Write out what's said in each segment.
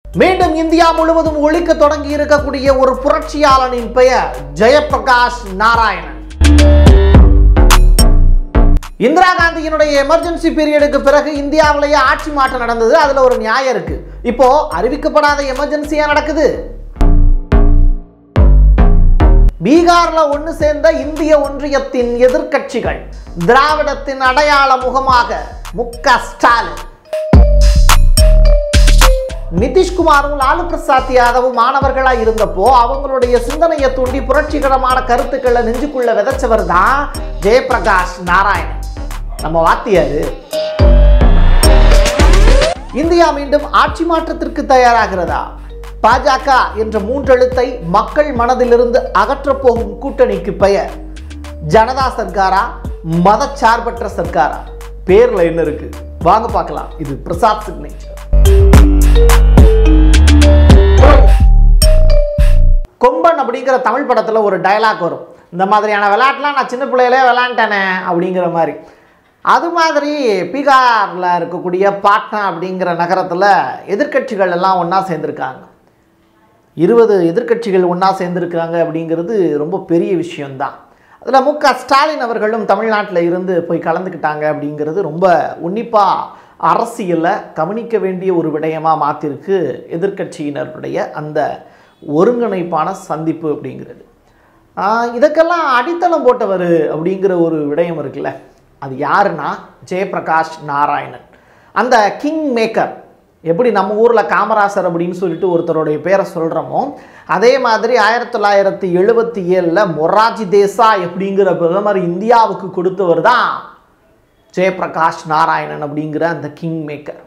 மீண்டும் இந்தியா முழுவதும் ஒழிக்க தொடங்கி இருக்கக்கூடிய ஒரு புரட்சியாளனின் பெயர் ஜெயபிரகாஷ் நாராயணன் இந்திரா காந்தியினுடைய எமர்ஜென்சி பீரியடுக்கு பிறகு இந்தியாவிலேயே ஆட்சி மாற்றம் நடந்தது அதுல ஒரு நியாயம் இருக்கு இப்போ அறிவிக்கப்படாத எமர்ஜென்சியா நடக்குது பீகார்ல ஒன்று சேர்ந்த இந்திய ஒன்றியத்தின் எதிர்க்கட்சிகள் திராவிடத்தின் அடையாள முகமாக மு க ஸ்டாலின் நிதிஷ்குமாரும் லாலு பிரசாத் யாதவும் மாணவர்களா இருந்தப்போ அவங்களுடைய சிந்தனையை தூண்டி புரட்சிகரமான கருத்துக்களை நெஞ்சுக்குள்ள விதைச்சவர் தான் ஜெயபிரகாஷ் நாராயணன் நம்ம வாத்தியாரு இந்தியா மீண்டும் ஆட்சி மாற்றத்திற்கு தயாராகிறதா பாஜக என்ற மூன்றெழுத்தை மக்கள் மனதிலிருந்து அகற்றப் போகும் கூட்டணிக்கு பெயர் ஜனதா சர்க்காரா மதச்சார்பற்ற சர்க்காரா பேர்ல என்ன இருக்கு வாங்க பார்க்கலாம் இது பிரசாத் சிக்னேச்சர் கொம்பன் அப்படிங்கிற தமிழ் படத்தில் ஒரு டயலாக் வரும் இந்த மாதிரியான விளையாட்டுலாம் நான் சின்ன பிள்ளையிலே விளையாண்டேனே அப்படிங்கிற மாதிரி அது மாதிரி பீகாரில் இருக்கக்கூடிய பாட்னா அப்படிங்கிற நகரத்தில் எதிர்க்கட்சிகள் எல்லாம் ஒன்றா சேர்ந்துருக்காங்க இருபது எதிர்க்கட்சிகள் ஒன்றா சேர்ந்துருக்காங்க அப்படிங்கிறது ரொம்ப பெரிய விஷயம்தான் அதில் மு க ஸ்டாலின் அவர்களும் தமிழ்நாட்டில் இருந்து போய் கலந்துக்கிட்டாங்க அப்படிங்கிறது ரொம்ப உன்னிப்பாக அரசியலில் கவனிக்க வேண்டிய ஒரு விடயமாக மாற்றிருக்கு எதிர்க்கட்சியினருடைய அந்த ஒருங்கிணைப்பான சந்திப்பு அப்படிங்கிறது ஆஹ் இதற்கெல்லாம் அடித்தளம் போட்டவர் அப்படிங்கிற ஒரு விடயம் இருக்குல்ல அது யாருன்னா ஜெயபிரகாஷ் நாராயணன் அந்த கிங் மேக்கர் எப்படி நம்ம ஊரில் காமராசர் அப்படின்னு சொல்லிட்டு ஒருத்தருடைய பேரை சொல்கிறோமோ அதே மாதிரி ஆயிரத்தி தொள்ளாயிரத்தி எழுபத்தி ஏழில் மொராஜி தேசாய் அப்படிங்கிற பிரதமர் இந்தியாவுக்கு கொடுத்தவர் தான் ஜெயபிரகாஷ் நாராயணன் அப்படிங்கிற அந்த கிங் மேக்கர்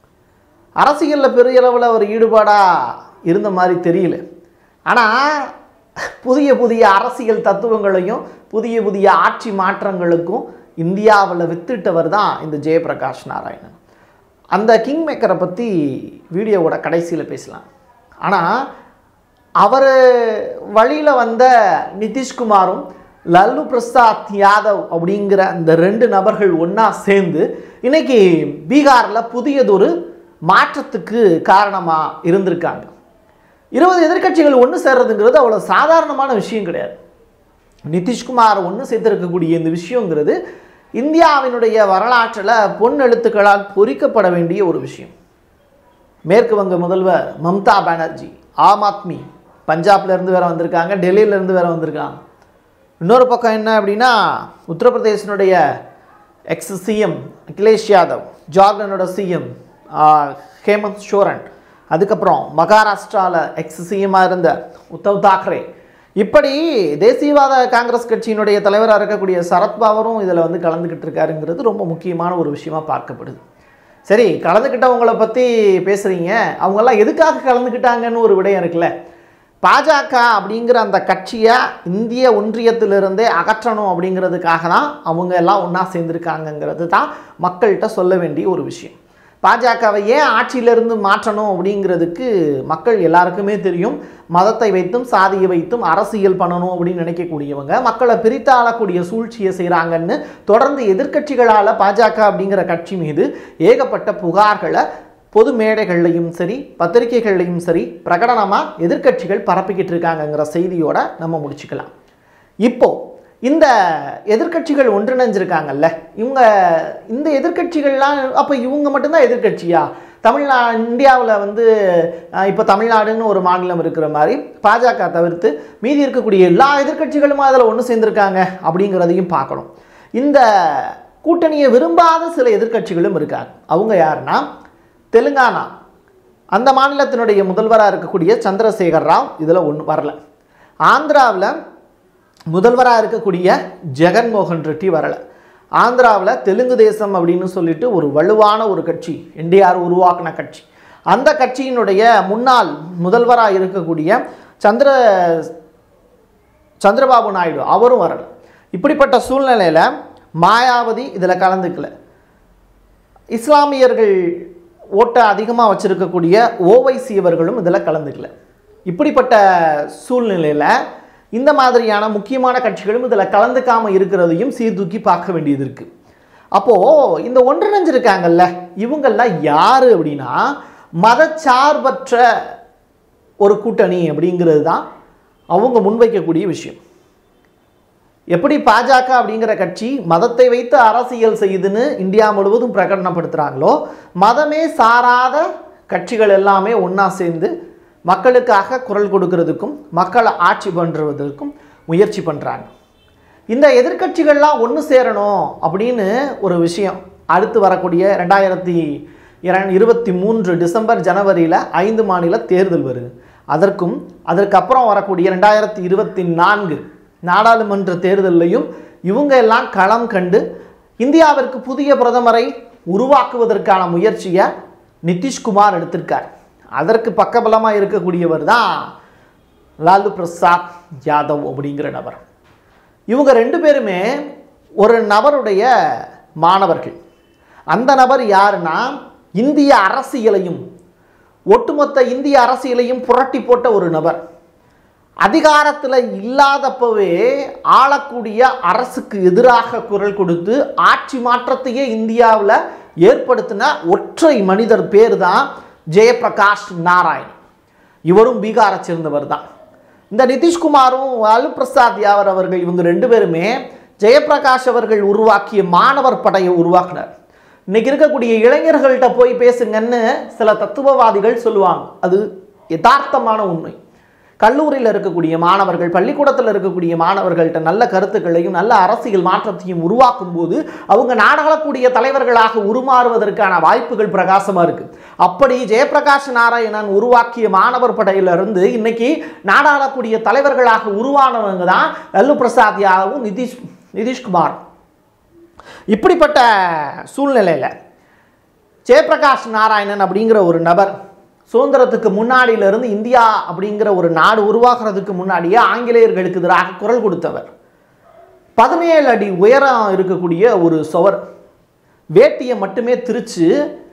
அரசியலில் பெரிய அளவில் ஒரு ஈடுபாடாக இருந்த மாதிரி தெரியல ஆனால் புதிய புதிய அரசியல் தத்துவங்களையும் புதிய புதிய ஆட்சி மாற்றங்களுக்கும் இந்தியாவில் வித்திட்டவர் தான் இந்த ஜெயபிரகாஷ் நாராயணன் அந்த கிங் மேக்கரை பற்றி வீடியோவோட கடைசியில் பேசலாம் ஆனால் அவர் வழியில் வந்த நிதிஷ்குமாரும் லல்லு பிரசாத் யாதவ் அப்படிங்கிற அந்த ரெண்டு நபர்கள் ஒன்றா சேர்ந்து இன்னைக்கு பீகாரில் புதியதொரு மாற்றத்துக்கு காரணமாக இருந்திருக்காங்க இருபது எதிர்க்கட்சிகள் ஒன்று சேர்றதுங்கிறது அவ்வளோ சாதாரணமான விஷயம் கிடையாது நிதிஷ்குமார் ஒன்று சேர்த்திருக்கக்கூடிய இந்த விஷயங்கிறது இந்தியாவினுடைய வரலாற்றில் பொன் எழுத்துக்களால் பொறிக்கப்பட வேண்டிய ஒரு விஷயம் மேற்கு வங்க முதல்வர் மம்தா பானர்ஜி ஆம் ஆத்மி பஞ்சாப்ல இருந்து வேற வந்திருக்காங்க டெல்லியில இருந்து வேற வந்திருக்காங்க இன்னொரு பக்கம் என்ன அப்படின்னா உத்தரப்பிரதேசனுடைய எக்ஸ் சிஎம் அகிலேஷ் யாதவ் ஜார்க்கண்டோட சிஎம் ஹேமந்த் சோரன் அதுக்கப்புறம் மகாராஷ்டிராவில் எக்ஸ் சிஎம்மாக இருந்த உத்தவ் தாக்கரே இப்படி தேசியவாத காங்கிரஸ் கட்சியினுடைய தலைவராக இருக்கக்கூடிய சரத்பவாரும் இதில் வந்து கலந்துக்கிட்டு இருக்காருங்கிறது ரொம்ப முக்கியமான ஒரு விஷயமா பார்க்கப்படுது சரி கலந்துக்கிட்டவங்களை பற்றி பேசுகிறீங்க அவங்கெல்லாம் எதுக்காக கலந்துக்கிட்டாங்கன்னு ஒரு விடயம் இருக்குல்ல பாஜக அப்படிங்கிற அந்த கட்சியை இந்திய ஒன்றியத்திலிருந்தே அகற்றணும் அப்படிங்கிறதுக்காக தான் அவங்க எல்லாம் ஒன்றா சேர்ந்துருக்காங்கங்கிறது தான் மக்கள்கிட்ட சொல்ல வேண்டிய ஒரு விஷயம் பாஜகவை ஏன் ஆட்சியிலிருந்து மாற்றணும் அப்படிங்கிறதுக்கு மக்கள் எல்லாருக்குமே தெரியும் மதத்தை வைத்தும் சாதியை வைத்தும் அரசியல் பண்ணணும் அப்படின்னு நினைக்கக்கூடியவங்க மக்களை பிரித்தாளக்கூடிய சூழ்ச்சியை செய்கிறாங்கன்னு தொடர்ந்து எதிர்க்கட்சிகளால் பாஜக அப்படிங்கிற கட்சி மீது ஏகப்பட்ட புகார்களை பொது மேடைகள்லையும் சரி பத்திரிகைகள்லையும் சரி பிரகடனமாக எதிர்க்கட்சிகள் பரப்பிக்கிட்டு இருக்காங்கங்கிற செய்தியோட நம்ம முடிச்சுக்கலாம் இப்போ இந்த எதிர்க்கட்சிகள் ஒன்றிணைஞ்சிருக்காங்கல்ல இவங்க இந்த எதிர்க்கட்சிகள்லாம் அப்போ இவங்க மட்டும்தான் எதிர்க்கட்சியா தமிழ்நா இந்தியாவில் வந்து அஹ், இப்போ தமிழ்நாடுன்னு ஒரு மாநிலம் இருக்கிற மாதிரி பாஜக தவிர்த்து மீதி இருக்கக்கூடிய எல்லா எதிர்க்கட்சிகளும் அதில் ஒன்று சேர்ந்துருக்காங்க அப்படிங்கிறதையும் பார்க்கணும் இந்த கூட்டணியை விரும்பாத சில எதிர்க்கட்சிகளும் இருக்காங்க அவங்க யாருன்னா தெலுங்கானா அந்த மாநிலத்தினுடைய முதல்வராக இருக்கக்கூடிய சந்திரசேகர் ராவ் இதில் ஒன்று வரல ஆந்திராவில் முதல்வராக இருக்கக்கூடிய ஜெகன்மோகன் ரெட்டி வரல ஆந்திராவில் தெலுங்கு தேசம் அப்படின்னு சொல்லிட்டு ஒரு வலுவான ஒரு கட்சி என்டிஆர் உருவாக்கின கட்சி அந்த கட்சியினுடைய முன்னாள் முதல்வராக இருக்கக்கூடிய சந்திர சந்திரபாபு நாயுடு அவரும் வரல இப்படிப்பட்ட சூழ்நிலையில் மாயாவதி இதில் கலந்துக்கல இஸ்லாமியர்கள் ஓட்டை அதிகமாக வச்சிருக்கக்கூடிய ஓவைசி அவர்களும் இதில் கலந்துக்கல இப்படிப்பட்ட சூழ்நிலையில் இந்த மாதிரியான முக்கியமான கட்சிகளும் இதில் கலந்துக்காமல் இருக்கிறதையும் சீர்தூக்கி பார்க்க வேண்டியது இருக்குது அப்போது இந்த ஒன்றிணைஞ்சிருக்காங்கல்ல இவங்கெல்லாம் யார் அப்படின்னா மதச்சார்பற்ற ஒரு கூட்டணி அப்படிங்கிறது தான் அவங்க முன்வைக்கக்கூடிய விஷயம் எப்படி பாஜக அப்படிங்கிற கட்சி மதத்தை வைத்து அரசியல் செய்யுதுன்னு இந்தியா முழுவதும் பிரகடனப்படுத்துகிறாங்களோ மதமே சாராத கட்சிகள் எல்லாமே ஒன்றா சேர்ந்து மக்களுக்காக குரல் கொடுக்கறதுக்கும் மக்களை ஆட்சி பண்ணுறதுக்கும் முயற்சி பண்ணுறாங்க இந்த எதிர்க்கட்சிகள்லாம் ஒன்று சேரணும் அப்படின்னு ஒரு விஷயம் அடுத்து வரக்கூடிய ரெண்டாயிரத்தி இரண் இருபத்தி மூன்று டிசம்பர் ஜனவரியில் ஐந்து மாநில தேர்தல் வருது அதற்கும் அதற்கப்புறம் வரக்கூடிய ரெண்டாயிரத்தி இருபத்தி நான்கு நாடாளுமன்ற தேர்தல்லையும் இவங்க எல்லாம் களம் கண்டு இந்தியாவிற்கு புதிய பிரதமரை உருவாக்குவதற்கான முயற்சியை நிதிஷ்குமார் எடுத்திருக்கார் அதற்கு பக்கபலமாக இருக்கக்கூடியவர் தான் லாலு பிரசாத் யாதவ் அப்படிங்கிற நபர் இவங்க ரெண்டு பேருமே ஒரு நபருடைய மாணவர்கள் அந்த நபர் யாருன்னா இந்திய அரசியலையும் ஒட்டுமொத்த இந்திய அரசியலையும் புரட்டி போட்ட ஒரு நபர் அதிகாரத்தில் இல்லாதப்பவே ஆளக்கூடிய அரசுக்கு எதிராக குரல் கொடுத்து ஆட்சி மாற்றத்தையே இந்தியாவில் ஏற்படுத்தின ஒற்றை மனிதர் பேர் தான் ஜெயபிரகாஷ் நாராயண் இவரும் பீகாரை சேர்ந்தவர் தான் இந்த நிதிஷ்குமாரும் லாலு பிரசாத் யாவர் அவர்கள் இவங்க ரெண்டு பேருமே ஜெயபிரகாஷ் அவர்கள் உருவாக்கிய மாணவர் படையை உருவாக்கினார் இன்னைக்கு இருக்கக்கூடிய இளைஞர்கள்ட்ட போய் பேசுங்கன்னு சில தத்துவவாதிகள் சொல்லுவாங்க அது யதார்த்தமான உண்மை கல்லூரியில் இருக்கக்கூடிய மாணவர்கள் பள்ளிக்கூடத்தில் இருக்கக்கூடிய மாணவர்கள்ட்ட நல்ல கருத்துக்களையும் நல்ல அரசியல் மாற்றத்தையும் உருவாக்கும் போது அவங்க நாடாளக்கூடிய தலைவர்களாக உருமாறுவதற்கான வாய்ப்புகள் பிரகாசமாக இருக்கு அப்படி ஜெயபிரகாஷ் நாராயணன் உருவாக்கிய மாணவர் படையிலிருந்து இன்னைக்கு நாடாளக்கூடிய தலைவர்களாக உருவானவங்க தான் லல்லு பிரசாத் யாதவும் நிதிஷ் நிதிஷ்குமார் இப்படிப்பட்ட சூழ்நிலையில் ஜெயபிரகாஷ் நாராயணன் அப்படிங்கிற ஒரு நபர் சுதந்திரத்துக்கு முன்னாடியிலிருந்து இந்தியா அப்படிங்கிற ஒரு நாடு உருவாக்குறதுக்கு முன்னாடியே ஆங்கிலேயர்களுக்கு எதிராக குரல் கொடுத்தவர் பதினேழு அடி உயரம் இருக்கக்கூடிய ஒரு சுவர் வேட்டியை மட்டுமே திரிச்சு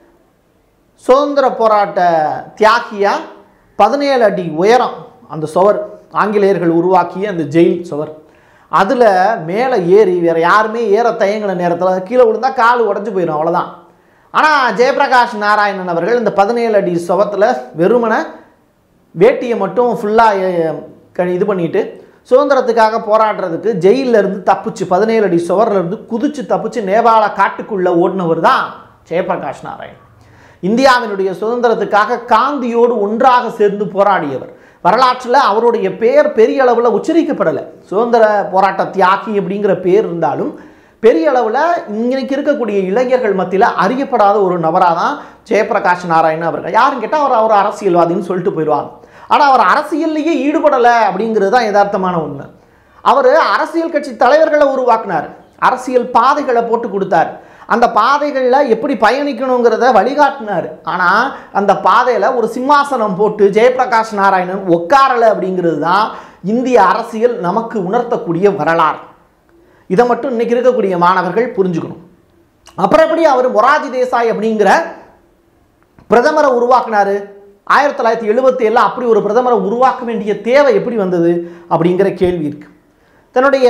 சுதந்திர போராட்ட தியாகியா பதினேழு அடி உயரம் அந்த சுவர் ஆங்கிலேயர்கள் உருவாக்கிய அந்த ஜெயில் சுவர் அதில் மேலே ஏறி வேற யாருமே ஏற தயங்கின நேரத்தில் கீழே விழுந்தா கால் உடஞ்சி போயிடும் அவ்வளோதான் ஆனால் ஜெயபிரகாஷ் நாராயணன் அவர்கள் இந்த பதினேழு அடி சுவத்தில் வெறுமனை வேட்டியை மட்டும் ஃபுல்லாக இது பண்ணிட்டு சுதந்திரத்துக்காக போராடுறதுக்கு ஜெயில்ல இருந்து தப்பிச்சு பதினேழு அடி சுவர்ல இருந்து குதிச்சு தப்பிச்சு நேபாள காட்டுக்குள்ளே ஓடினவர் தான் ஜெயபிரகாஷ் நாராயணன் இந்தியாவினுடைய சுதந்திரத்துக்காக காந்தியோடு ஒன்றாக சேர்ந்து போராடியவர் வரலாற்றில் அவருடைய பெயர் பெரிய அளவில் உச்சரிக்கப்படலை சுதந்திர போராட்ட தியாகி அப்படிங்கிற பேர் இருந்தாலும் பெரிய அளவில் இன்னைக்கு இருக்கக்கூடிய இளைஞர்கள் மத்தியில் அறியப்படாத ஒரு நபராக தான் ஜெயபிரகாஷ் நாராயணன் அவர்கள் யாருன்னு கேட்டால் அவர் அவர் அரசியல்வாதின்னு சொல்லிட்டு போயிடுவாங்க ஆனால் அவர் அரசியல்லையே ஈடுபடலை அப்படிங்கிறது தான் யதார்த்தமான உண்மை அவர் அரசியல் கட்சி தலைவர்களை உருவாக்குனார் அரசியல் பாதைகளை போட்டு கொடுத்தார் அந்த பாதைகளில் எப்படி பயணிக்கணுங்கிறத வழிகாட்டினார் ஆனால் அந்த பாதையில் ஒரு சிம்மாசனம் போட்டு ஜெயபிரகாஷ் நாராயணன் உட்காரலை அப்படிங்கிறது தான் இந்திய அரசியல் நமக்கு உணர்த்தக்கூடிய வரலாறு இதை மட்டும் இன்னைக்கு இருக்கக்கூடிய மாணவர்கள் புரிஞ்சுக்கணும் அப்புறம் எப்படி அவர் மொராஜி தேசாய் அப்படிங்கிற பிரதமரை உருவாக்குனாரு ஆயிரத்தி தொள்ளாயிரத்தி எழுபத்தி ஏழில் அப்படி ஒரு பிரதமரை உருவாக்க வேண்டிய தேவை எப்படி வந்தது அப்படிங்கிற கேள்வி இருக்கு தன்னுடைய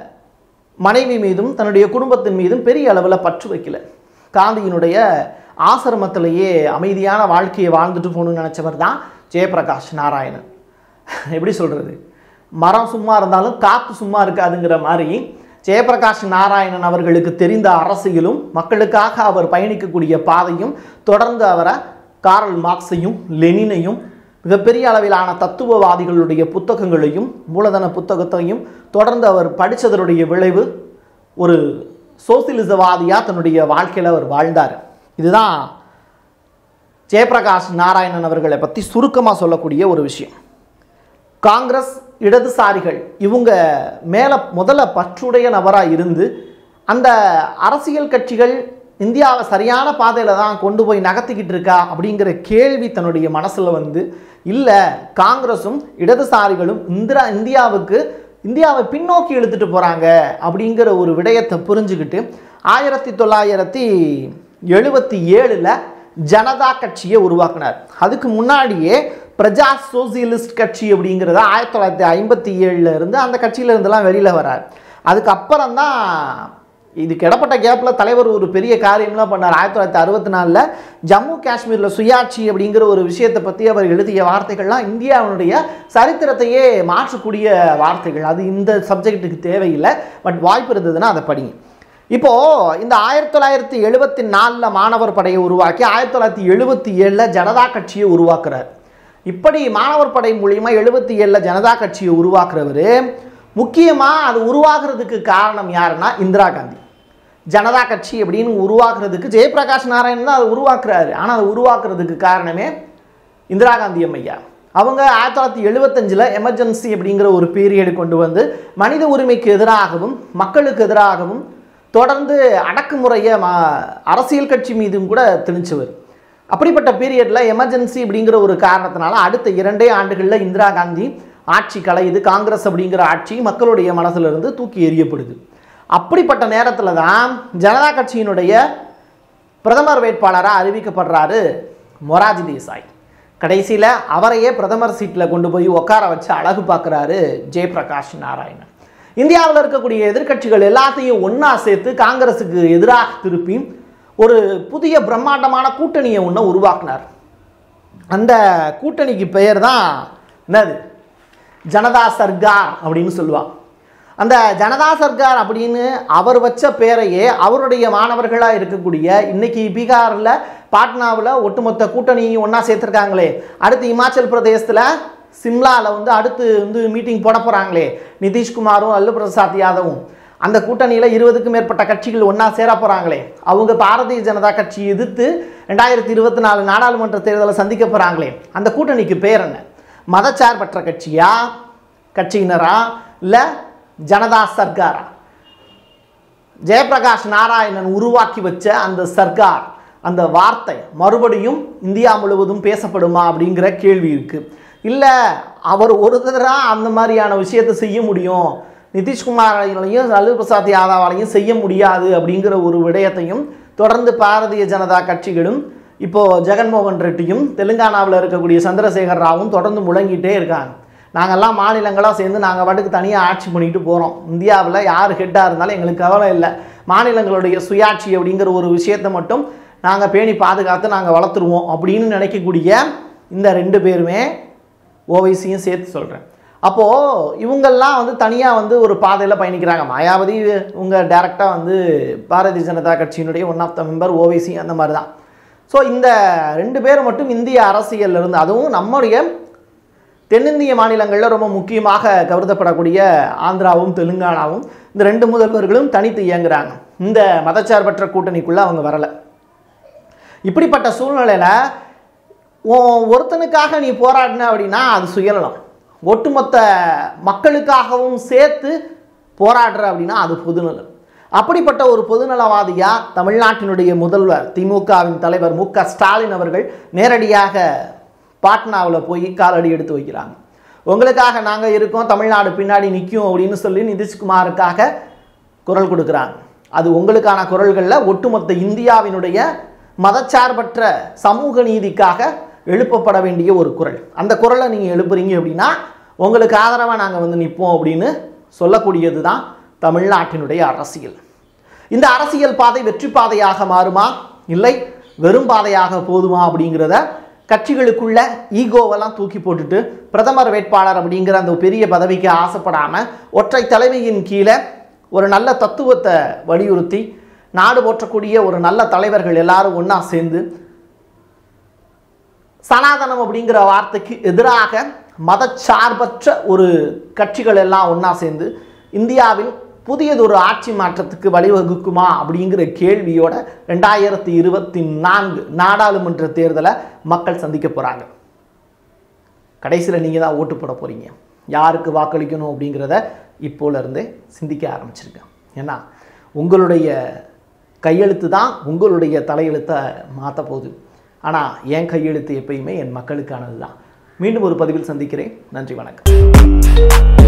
மனைவி மீதும் தன்னுடைய குடும்பத்தின் மீதும் பெரிய அளவில் பற்று வைக்கல காந்தியினுடைய ஆசிரமத்திலேயே அமைதியான வாழ்க்கையை வாழ்ந்துட்டு போகணும்னு நினச்சவர் தான் ஜெயபிரகாஷ் நாராயணன் எப்படி சொல்கிறது மரம் சும்மா இருந்தாலும் காற்று சும்மா இருக்காதுங்கிற மாதிரி ஜெயபிரகாஷ் நாராயணன் அவர்களுக்கு தெரிந்த அரசியலும் மக்களுக்காக அவர் பயணிக்கக்கூடிய பாதையும் தொடர்ந்து அவரை காரல் மார்க்ஸையும் லெனினையும் மிகப்பெரிய அளவிலான தத்துவவாதிகளுடைய புத்தகங்களையும் மூலதன புத்தகத்தையும் தொடர்ந்து அவர் படித்ததனுடைய விளைவு ஒரு சோசியலிசவாதியாக தன்னுடைய வாழ்க்கையில் அவர் வாழ்ந்தார் இதுதான் ஜெயபிரகாஷ் நாராயணன் அவர்களை பற்றி சுருக்கமாக சொல்லக்கூடிய ஒரு விஷயம் காங்கிரஸ் இடதுசாரிகள் இவங்க மேலே முதல்ல பற்றுடைய நபராக இருந்து அந்த அரசியல் கட்சிகள் இந்தியாவை சரியான பாதையில் தான் கொண்டு போய் நகர்த்திக்கிட்டு இருக்கா அப்படிங்கிற கேள்வி தன்னுடைய மனசில் வந்து இல்லை காங்கிரஸும் இடதுசாரிகளும் இந்திரா இந்தியாவுக்கு இந்தியாவை பின்னோக்கி இழுத்துட்டு போகிறாங்க அப்படிங்கிற ஒரு விடயத்தை புரிஞ்சுக்கிட்டு ஆயிரத்தி தொள்ளாயிரத்தி எழுபத்தி ஏழில் ஜனதா கட்சியை உருவாக்குனார் அதுக்கு முன்னாடியே பிரஜா சோசியலிஸ்ட் கட்சி அப்படிங்கிறத ஆயிரத்தி தொள்ளாயிரத்தி ஐம்பத்தி ஏழில் இருந்து அந்த கட்சியில இருந்தெல்லாம் வெளியில் வரார் அதுக்கப்புறம் தான் இதுக்கு இடப்பட்ட கேப்பில் தலைவர் ஒரு பெரிய காரியம்லாம் பண்ணார் ஆயிரத்தி தொள்ளாயிரத்தி அறுபத்தி நாலில் ஜம்மு காஷ்மீரில் சுயாட்சி அப்படிங்கிற ஒரு விஷயத்தை பற்றி அவர் எழுதிய வார்த்தைகள்லாம் இந்தியாவினுடைய சரித்திரத்தையே மாற்றக்கூடிய வார்த்தைகள் அது இந்த சப்ஜெக்ட்டுக்கு தேவையில்லை பட் வாய்ப்பு இருந்ததுன்னா அதை படிங்க இப்போது இந்த ஆயிரத்தி தொள்ளாயிரத்தி எழுபத்தி நாலில் மாணவர் படையை உருவாக்கி ஆயிரத்தி தொள்ளாயிரத்தி எழுபத்தி ஏழில் ஜனதா கட்சியை உருவாக்குறார் இப்படி மாணவர் படை மூலியமா எழுபத்தி ஏழில் ஜனதா கட்சியை உருவாக்குறவர் முக்கியமாக அது உருவாக்குறதுக்கு காரணம் யாருன்னா இந்திரா காந்தி ஜனதா கட்சி அப்படின்னு உருவாக்குறதுக்கு ஜெயபிரகாஷ் நாராயணன் தான் அதை உருவாக்குறாரு ஆனால் அதை உருவாக்குறதுக்கு காரணமே இந்திரா காந்தி அம்மையா அவங்க ஆயிரத்தி தொள்ளாயிரத்தி எழுபத்தஞ்சில் எமர்ஜென்சி அப்படிங்கிற ஒரு பீரியடு கொண்டு வந்து மனித உரிமைக்கு எதிராகவும் மக்களுக்கு எதிராகவும் தொடர்ந்து அடக்குமுறையை ம அரசியல் கட்சி மீதும் கூட திணிச்சவர் அப்படிப்பட்ட பீரியடில் எமர்ஜென்சி அப்படிங்கிற ஒரு காரணத்தினால அடுத்த இரண்டே ஆண்டுகளில் இந்திரா காந்தி ஆட்சி கலையுது காங்கிரஸ் அப்படிங்கிற ஆட்சி மக்களுடைய மனசிலிருந்து தூக்கி எறியப்படுது அப்படிப்பட்ட நேரத்தில் தான் ஜனதா கட்சியினுடைய பிரதமர் வேட்பாளராக அறிவிக்கப்படுறாரு மொராஜி தேசாய் கடைசியில் அவரையே பிரதமர் சீட்டில் கொண்டு போய் உட்கார வச்சு அழகு பார்க்குறாரு ஜெயபிரகாஷ் நாராயணன் இந்தியாவில் இருக்கக்கூடிய எதிர்க்கட்சிகள் எல்லாத்தையும் ஒன்றா சேர்த்து காங்கிரஸுக்கு எதிராக திருப்பி ஒரு புதிய பிரம்மாண்டமான கூட்டணியை ஒன்று உருவாக்குனார் அந்த கூட்டணிக்கு பெயர் தான் என்னது ஜனதா சர்க்கார் அப்படின்னு சொல்லுவாங்க அந்த ஜனதா சர்க்கார் அப்படின்னு அவர் வச்ச பேரையே அவருடைய மாணவர்களாக இருக்கக்கூடிய இன்னைக்கு பீகாரில் பாட்னாவில் ஒட்டுமொத்த கூட்டணியும் ஒன்றா சேர்த்துருக்காங்களே அடுத்து இமாச்சல் பிரதேசத்தில் சிம்லாவில் வந்து அடுத்து வந்து மீட்டிங் போட போகிறாங்களே நிதிஷ்குமாரும் அல்லு பிரசாத் யாதவும் அந்த கூட்டணியில் இருபதுக்கும் மேற்பட்ட கட்சிகள் ஒன்றா சேர போகிறாங்களே அவங்க பாரதிய ஜனதா கட்சி எதிர்த்து ரெண்டாயிரத்தி இருபத்தி நாலு நாடாளுமன்ற தேர்தலை சந்திக்க போகிறாங்களே அந்த கூட்டணிக்கு பேர் என்ன மதச்சார்பற்ற கட்சியா கட்சியினரா இல்லை ஜனதா சர்க்காரா ஜெயபிரகாஷ் நாராயணன் உருவாக்கி வச்ச அந்த சர்க்கார் அந்த வார்த்தை மறுபடியும் இந்தியா முழுவதும் பேசப்படுமா அப்படிங்கிற கேள்வி இருக்கு இல்லை அவர் ஒரு தடவை அந்த மாதிரியான விஷயத்தை செய்ய முடியும் நிதிஷ்குமாரையும் லல்லு பிரசாத் யாதவாலையும் செய்ய முடியாது அப்படிங்கிற ஒரு விடயத்தையும் தொடர்ந்து பாரதிய ஜனதா கட்சிகளும் இப்போ ஜெகன்மோகன் ரெட்டியும் தெலுங்கானாவில் இருக்கக்கூடிய சந்திரசேகர் ராவும் தொடர்ந்து முழங்கிட்டே இருக்காங்க நாங்கள்லாம் மாநிலங்களாக சேர்ந்து நாங்கள் பாட்டுக்கு தனியாக ஆட்சி பண்ணிட்டு போகிறோம் இந்தியாவில் யார் ஹெட்டாக இருந்தாலும் எங்களுக்கு கவலை இல்லை மாநிலங்களுடைய சுயாட்சி அப்படிங்கிற ஒரு விஷயத்தை மட்டும் நாங்கள் பேணி பாதுகாத்து நாங்கள் வளர்த்துருவோம் அப்படின்னு நினைக்கக்கூடிய இந்த ரெண்டு பேருமே ஓவைசியும் சேர்த்து சொல்கிறேன் அப்போது இவங்கெல்லாம் வந்து தனியாக வந்து ஒரு பாதையில் பயணிக்கிறாங்க மாயாவதி இவங்க டைரெக்டாக வந்து பாரதிய ஜனதா கட்சியினுடைய one of the member Owaisi அந்த மாதிரி தான் ஸோ இந்த ரெண்டு பேர் மட்டும் இந்திய அரசியல்ல இருந்து அதுவும் நம்முடைய தென்னிந்திய மாநிலங்களில் ரொம்ப முக்கியமாக கருதப்படக்கூடிய ஆந்திராவும் தெலுங்கானாவும் இந்த ரெண்டு முதல்வர்களும் தனித்து இயங்குறாங்க இந்த மதச்சார்பற்ற கூட்டணிக்குள்ளே அவங்க வரலை இப்படிப்பட்ட சூழ்நிலையில் ஒருத்தனுக்காக நீ போராடின அப்படின்னா அது சுயநலம் ஒட்டுமொத்த மக்களுக்காகவும் சேர்த்து போராடுற அப்படின்னா அது பொதுநலம் அப்படிப்பட்ட ஒரு பொதுநலவாதியா தமிழ்நாட்டினுடைய முதல்வர் திமுகவின் தலைவர் மு க ஸ்டாலின் அவர்கள் நேரடியாக பாட்னாவில் போய் காலடி எடுத்து வைக்கிறாங்க உங்களுக்காக நாங்கள் இருக்கோம் தமிழ்நாடு பின்னாடி நிற்கும் அப்படின்னு சொல்லி நிதிஷ்குமாருக்காக குரல் கொடுக்குறாங்க அது உங்களுக்கான குரல்களில் ஒட்டுமொத்த இந்தியாவினுடைய மதச்சார்பற்ற சமூக நீதிக்காக எழுப்பப்பட வேண்டிய ஒரு குரல் அந்த குரலை நீங்கள் எழுப்புறீங்க அப்படின்னா உங்களுக்கு ஆதரவாக நாங்கள் வந்து நிற்போம் அப்படின்னு சொல்லக்கூடியது தான் தமிழ்நாட்டினுடைய அரசியல் இந்த அரசியல் பாதை வெற்றி பாதையாக மாறுமா இல்லை வெறும் பாதையாக போதுமா அப்படிங்கிறத கட்சிகளுக்குள்ள ஈகோவெல்லாம் தூக்கி போட்டுட்டு பிரதமர் வேட்பாளர் அப்படிங்கிற அந்த பெரிய பதவிக்கு ஆசைப்படாமல் ஒற்றை தலைமையின் கீழே ஒரு நல்ல தத்துவத்தை வலியுறுத்தி நாடு போற்றக்கூடிய ஒரு நல்ல தலைவர்கள் எல்லாரும் ஒன்றா சேர்ந்து சனாதனம் அப்படிங்கிற வார்த்தைக்கு எதிராக மதச்சார்பற்ற ஒரு கட்சிகள் எல்லாம் ஒன்றா சேர்ந்து இந்தியாவில் புதியதொரு ஆட்சி மாற்றத்துக்கு வழிவகுக்குமா அப்படிங்கிற கேள்வியோட ரெண்டாயிரத்தி இருபத்தி நான்கு நாடாளுமன்ற தேர்தலை மக்கள் சந்திக்க போகிறாங்க கடைசியில் நீங்கள் தான் ஓட்டு போட போகிறீங்க யாருக்கு வாக்களிக்கணும் அப்படிங்கிறத இப்போலேருந்தே சிந்திக்க ஆரம்பிச்சிருங்க ஏன்னா உங்களுடைய கையெழுத்து தான் உங்களுடைய தலையெழுத்தை மாற்ற போகுது ஆனால் என் கையெழுத்து எப்பயுமே என் மக்களுக்கானது தான் மீண்டும் ஒரு பதிவில் சந்திக்கிறேன் நன்றி வணக்கம்